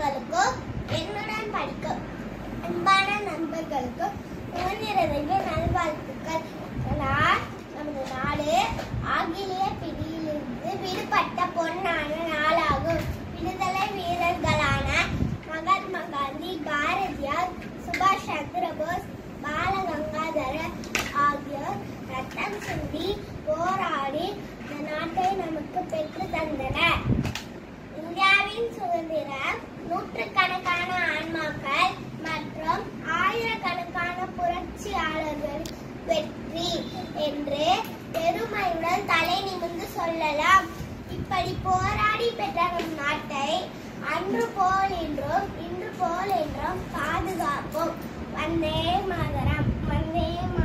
பெற்றோர்களுக்கும் என்னுடன் படிக்கும் அன்பான நண்பர்களுக்கும் சுதந்திர தின நல்வாழ்த்துக்கள் நான் நமது நாடு ஆங்கிலேய பிடியிலிருந்து விடுபட்ட பொன்னான நாளாகும் விடுதலை வீரர்களான மகாத்மா காந்தி பாரதியார் சுபாஷ் சந்திர போஸ் பாலகங்காதர ஆகியோர் ரத்தம் சிந்தி போராடி இந்த நாட்டை நமக்கு பெற்று தந்தனர் இந்தியாவின் சுதந்திரம் நூற்றுக்கணக்கான ஆன்மாக்கள் மற்றும் ஆயிரக்கணக்கான புரட்சியாளர்கள் வெற்றி என்று பெருமையுடன் தலை நிமிர்ந்து சொல்லலாம் இப்படி போராடி பெற்ற நம் நாட்டை அன்று போல் என்றும் இன்று போல் என்றும் பாதுகாப்போம் வந்தே மாதரம் வந்தே மாதரம்